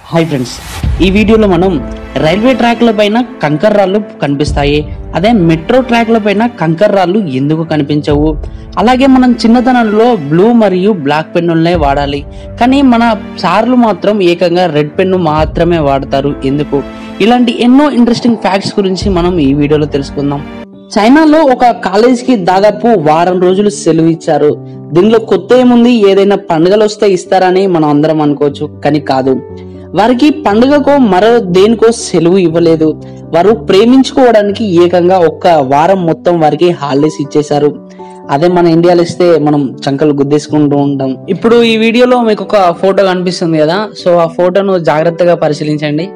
hi friends ఈ వీడియోలో మనం రైల్వే ట్రాక్ల పైన కంకర్ రాళ్ళు కనిపిస్తాయి అదే మెట్రో ట్రాక్ల పైన కంకర్ రాళ్ళు ఎందుకు కనిపించవు అలాగే మనం చిన్నతనంలో బ్లూ మరియు బ్లాక్ పెన్నులనే వాడాలి కానీ మన సార్లు మాత్రం ఏకంగా రెడ్ పెన్ను మాత్రమే వాడతారు ఎందుకు ఇలాంటి ఎన్నో ఇంట్రెస్టింగ్ ఫ్యాక్ట్స్ గురించి మనం ఈ వీడియోలో తెలుసుకుందాం చైనాలో ఒక కాలేజ్ కి దాదాపు వారం రోజులు సెలవు ఇచ్చారు దీనిలో కొత్త ఏముంది ఏదైనా పండుగలు వస్తే ఇస్తారని మనం అందరం అనుకోవచ్చు కానీ కాదు వారికి పండుగకో మరో దేనికో సెలవు ఇవ్వలేదు వారు ప్రేమించుకోవడానికి ఏకంగా ఒక్క వారం మొత్తం వారికి హాలిడేస్ ఇచ్చేశారు అదే మన ఇండియాలో ఇస్తే మనం చంకలు గుద్దేసుకుంటూ ఉంటాం ఇప్పుడు ఈ వీడియోలో మీకు ఒక ఫోటో కనిపిస్తుంది కదా సో ఆ ఫోటోను జాగ్రత్తగా పరిశీలించండి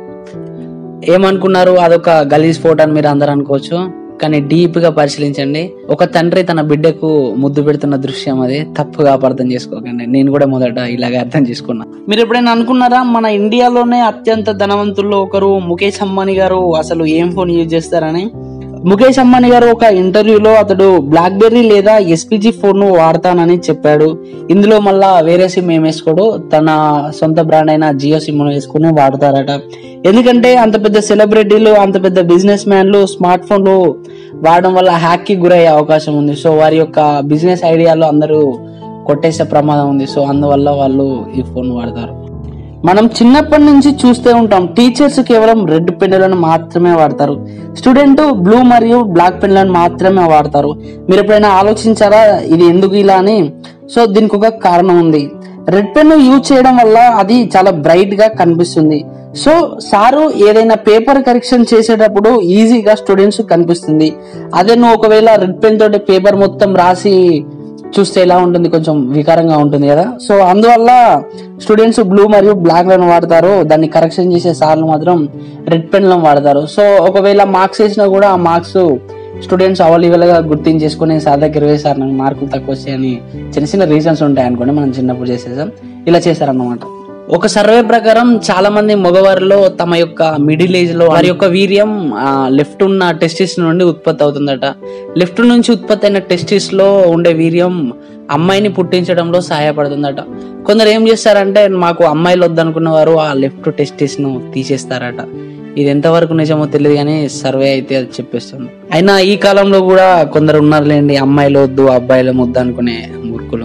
ఏమనుకున్నారు అదొక గలీజ్ ఫోటో అని మీరు అందరు అనుకోవచ్చు కానీ డీప్ గా పరిశీలించండి ఒక తండ్రి తన బిడ్డకు ముద్దు పెడుతున్న దృశ్యం అది తప్పుగా అర్థం చేసుకోకండి నేను కూడా మొదట ఇలాగే అర్థం చేసుకున్నా మీరు ఎప్పుడైనా అనుకున్నారా మన ఇండియాలోనే అత్యంత ధనవంతుల్లో ఒకరు ముఖేష్ అంబానీ గారు అసలు ఏం ఫోన్ యూజ్ చేస్తారని ముఖేష్ అంబానీ గారు ఒక ఇంటర్వ్యూలో అతడు బ్లాక్ బెర్రీ లేదా ఎస్పీజీ ఫోన్ ను వాడతానని చెప్పాడు ఇందులో మళ్ళా వేరే సిమ్ ఏం వేసుకోడు తన సొంత బ్రాండ్ అయిన జియో సిమ్ వేసుకుని వాడతారట ఎందుకంటే అంత పెద్ద సెలబ్రిటీలు అంత పెద్ద బిజినెస్ మ్యాన్లు స్మార్ట్ ఫోన్లు వాడడం వల్ల హ్యాక్ కి గురయ్యే అవకాశం ఉంది సో వారి యొక్క బిజినెస్ ఐడియాలో అందరూ కొట్టేసే ప్రమాదం ఉంది సో అందువల్ల వాళ్ళు ఈ ఫోన్ వాడతారు మనం చిన్నప్పటి నుంచి చూస్తూ ఉంటాం టీచర్స్ కేవలం రెడ్ పెన్నులను మాత్రమే వాడతారు స్టూడెంట్ బ్లూ మరియు బ్లాక్ పెన్నులను మాత్రమే వాడతారు మీరు ఎప్పుడైనా ఆలోచించారా ఇది ఎందుకు ఇలా అని సో దీనికి ఒక కారణం ఉంది రెడ్ పెన్ యూజ్ చేయడం వల్ల అది చాలా బ్రైట్ గా కనిపిస్తుంది సో సారు ఏదైనా పేపర్ కరెక్షన్ చేసేటప్పుడు ఈజీగా స్టూడెంట్స్ కనిపిస్తుంది అదే నువ్వు ఒకవేళ రెడ్ పెన్ తోటి పేపర్ మొత్తం రాసి చూస్తే ఎలా ఉంటుంది కొంచెం వికారంగా ఉంటుంది కదా సో అందువల్ల స్టూడెంట్స్ బ్లూ మరియు బ్లాక్ లను వాడతారు దాన్ని కరెక్షన్ చేసే సార్లు మాత్రం రెడ్ పెన్లను వాడతారు సో ఒకవేళ మార్క్స్ వేసినా కూడా ఆ మార్క్స్ స్టూడెంట్స్ అవైలబుల్ గా గుర్తించేసుకుని సార్ దగ్గర ఇరవై సార్ నాకు మార్కులు తక్కువ వచ్చాయని చిన్న చిన్న రీజన్స్ ఉంటాయి అనుకోండి మనం చిన్నప్పుడు చేసేసాం ఇలా చేశారన్నమాట ఒక సర్వే ప్రకారం చాలా మంది మగవారిలో తమ యొక్క మిడిల్ ఏజ్ లో వారి యొక్క వీర్యం లెఫ్ట్ ఉన్న టెస్టిస్ నుండి ఉత్పత్తి అవుతుందట లెఫ్ట్ నుంచి ఉత్పత్తి అయిన టెస్టిస్ లో ఉండే వీర్యం అమ్మాయిని పుట్టించడంలో సహాయపడుతుందట కొందరు ఏం చేస్తారంటే మాకు అమ్మాయిలు వద్దనుకున్న వారు ఆ లెఫ్ట్ టెస్టిస్ ను తీసేస్తారట ఇది ఎంతవరకు నిజమో తెలియదు కానీ సర్వే అయితే అది చెప్పేస్తుంది అయినా ఈ కాలంలో కూడా కొందరు ఉన్నారులేండి అమ్మాయిలు వద్దు అబ్బాయిలు ముద్దు అనుకునే మూర్ఖులు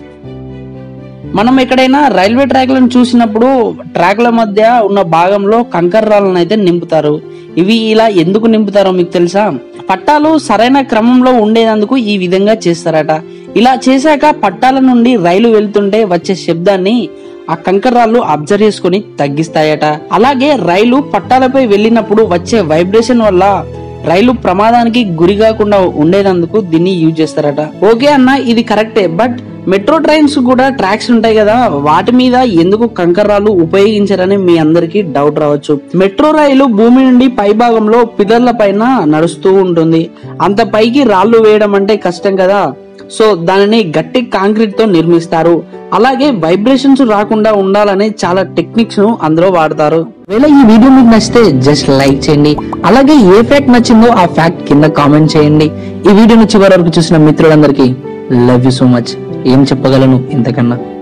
మనం ఎక్కడైనా రైల్వే ట్రాక్లను చూసినప్పుడు ట్రాక్ల మధ్య ఉన్న భాగంలో కంకర రాళ్ళను అయితే నింపుతారు ఇవి ఇలా ఎందుకు నింపుతారో మీకు తెలుసా పట్టాలు సరైన క్రమంలో ఉండేందుకు ఈ విధంగా చేస్తారట ఇలా చేశాక పట్టాల నుండి రైలు వెళ్తుంటే వచ్చే శబ్దాన్ని ఆ కంకర రాళ్ళు అబ్జర్వ్ చేసుకుని తగ్గిస్తాయట అలాగే రైలు పట్టాలపై వెళ్ళినప్పుడు వచ్చే వైబ్రేషన్ వల్ల రైలు ప్రమాదానికి గురి కాకుండా ఉండేందుకు దీన్ని యూజ్ చేస్తారట ఓకే అన్న ఇది కరెక్టే బట్ మెట్రో ట్రైన్స్ కూడా ట్రాక్స్ ఉంటాయి కదా వాటి మీద ఎందుకు కంకర్రాలు ఉపయోగించారని మీ అందరికి డౌట్ రావచ్చు మెట్రో రైలు భూమి నుండి పై భాగంలో పిల్లర్ల పైన నడుస్తూ ఉంటుంది అంత పైకి రాళ్లు వేయడం అంటే కష్టం కదా సో దానిని గట్టి కాంక్రీట్ తో నిర్మిస్తారు అలాగే వైబ్రేషన్స్ రాకుండా ఉండాలని చాలా టెక్నిక్స్ ను అందులో వాడతారు ఒకవేళ ఈ వీడియో మీకు నచ్చితే జస్ట్ లైక్ చేయండి అలాగే ఏ ఫ్యాక్ట్ నచ్చిందో ఆ ఫ్యాక్ట్ కింద కామెంట్ చేయండి ఈ వీడియోను చివరి వరకు చూసిన మిత్రులందరికీ లవ్ యూ సో మచ్ ఏం చెప్పగలను ఇంతకన్నా